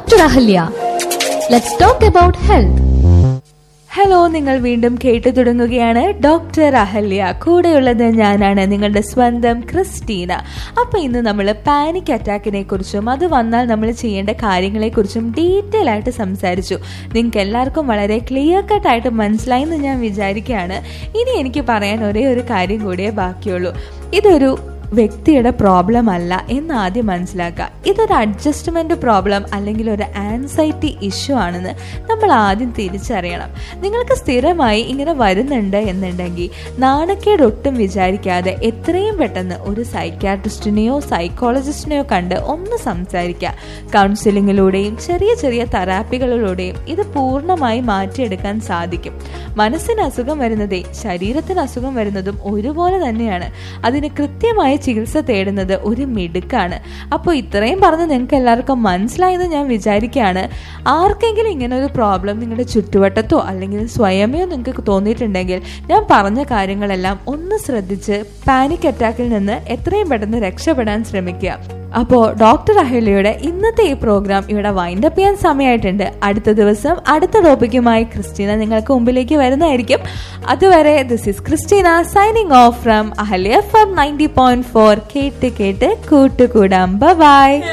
doctor Ahalya let's talk about health hello നിങ്ങൾ വീണ്ടും കേട്ടു തുടങ്ങുകയാണ് ഡോക്ടർ അഹല്യ കൂടെയുള്ളത് ഞാനാണ് നിങ്ങളുടെ സ്വന്തം ക്രിസ്റ്റീന അപ്പൊ ഇന്ന് നമ്മൾ പാനിക് അറ്റാക്കിനെ കുറിച്ചും അത് വന്നാൽ നമ്മൾ ചെയ്യേണ്ട കാര്യങ്ങളെ കുറിച്ചും ഡീറ്റെയിൽ ആയിട്ട് സംസാരിച്ചു നിങ്ങൾക്ക് എല്ലാവർക്കും വളരെ ക്ലിയർ കട്ട് ആയിട്ട് മനസ്സിലായി എന്ന് ഞാൻ വിചാരിക്കുകയാണ് ഇനി എനിക്ക് പറയാൻ ഒരേ ഒരു കാര്യം കൂടിയേ ബാക്കിയുള്ളൂ ഇതൊരു വ്യക്തിയുടെ പ്രോബ്ലം അല്ല എന്ന് ആദ്യം മനസ്സിലാക്കുക ഇതൊരു അഡ്ജസ്റ്റ്മെന്റ് പ്രോബ്ലം അല്ലെങ്കിൽ ഒരു ആൻസൈറ്റി ഇഷ്യൂ ആണെന്ന് നമ്മൾ ആദ്യം തിരിച്ചറിയണം നിങ്ങൾക്ക് സ്ഥിരമായി ഇങ്ങനെ വരുന്നുണ്ട് എന്നുണ്ടെങ്കിൽ നാണക്കേട് ഒട്ടും വിചാരിക്കാതെ എത്രയും പെട്ടെന്ന് ഒരു സൈക്യാട്രിസ്റ്റിനെയോ സൈക്കോളജിസ്റ്റിനെയോ കണ്ട് ഒന്ന് സംസാരിക്കുക കൗൺസിലിങ്ങിലൂടെയും ചെറിയ ചെറിയ തെറാപ്പികളിലൂടെയും ഇത് പൂർണ്ണമായി മാറ്റിയെടുക്കാൻ സാധിക്കും മനസ്സിന് അസുഖം വരുന്നതേ ശരീരത്തിന് അസുഖം വരുന്നതും ഒരുപോലെ തന്നെയാണ് അതിന് കൃത്യമായ ചികിത്സ തേടുന്നത് ഒരു മിടുക്കാണ് അപ്പോൾ ഇത്രയും പറഞ്ഞ് നിങ്ങൾക്ക് എല്ലാവർക്കും മനസ്സിലായെന്ന് ഞാൻ വിചാരിക്കുകയാണ് ആർക്കെങ്കിലും ഇങ്ങനെ ഒരു പ്രോബ്ലം നിങ്ങളുടെ ചുറ്റുവട്ടത്തോ അല്ലെങ്കിൽ സ്വയമേയോ നിങ്ങൾക്ക് തോന്നിയിട്ടുണ്ടെങ്കിൽ ഞാൻ പറഞ്ഞ കാര്യങ്ങളെല്ലാം ഒന്ന് ശ്രദ്ധിച്ച് പാനിക് അറ്റാക്കിൽ നിന്ന് എത്രയും പെട്ടെന്ന് രക്ഷപ്പെടാൻ ശ്രമിക്കുക അപ്പോൾ ഡോക്ടർ അഹല്യയുടെ ഇന്നത്തെ ഈ പ്രോഗ്രാം ഇവിടെ വൈൻഡപ്പ് ചെയ്യാൻ സമയമായിട്ടുണ്ട് അടുത്ത ദിവസം അടുത്ത ടോപ്പിക്കുമായി ക്രിസ്റ്റീന നിങ്ങൾക്ക് മുമ്പിലേക്ക് വരുന്നതായിരിക്കും അതുവരെ this is Christina signing off from Ahalya from ninety point four കേട്ട് കേട്ട് കൂട്ടുകൂടാം ബൈ